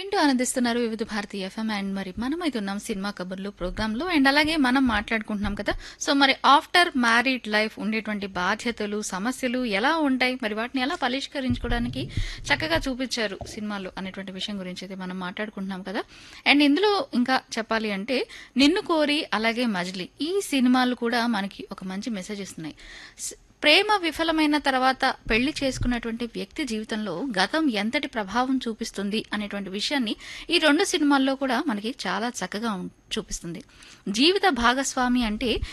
వింటూ ఆనందిస్తున్నారు వివిధ భారతి ఎఫ్ఎం అండ్ మరి మనం అయితే ఉన్నాం సినిమా కబుర్లు ప్రోగ్రామ్ లో అండ్ అలాగే మనం మాట్లాడుకుంటున్నాం కదా సో మరి ఆఫ్టర్ మ్యారీడ్ లైఫ్ ఉండేటువంటి బాధ్యతలు సమస్యలు ఎలా ఉంటాయి మరి వాటిని ఎలా పరిష్కరించుకోవడానికి చక్కగా చూపించారు సినిమాలో అనేటువంటి విషయం గురించి అయితే మనం మాట్లాడుకుంటున్నాం కదా అండ్ ఇందులో ఇంకా చెప్పాలి అంటే నిన్ను కోరి అలాగే మజిలీ ఈ సినిమాలు కూడా మనకి ఒక మంచి మెసేజ్ ఇస్తున్నాయి స్- ప్రేమ విఫలమైన తర్వాత పెళ్లి చేసుకున్నటువంటి వ్యక్తి జీవితంలో గతం ఎంతటి ప్రభావం చూపిస్తుంది అనేటువంటి విషయాన్ని ఈ రెండు సినిమాల్లో కూడా మనకి చాలా చక్కగా ఉం- చూపిస్తుంది జీవిత భాగస్వామి అంటే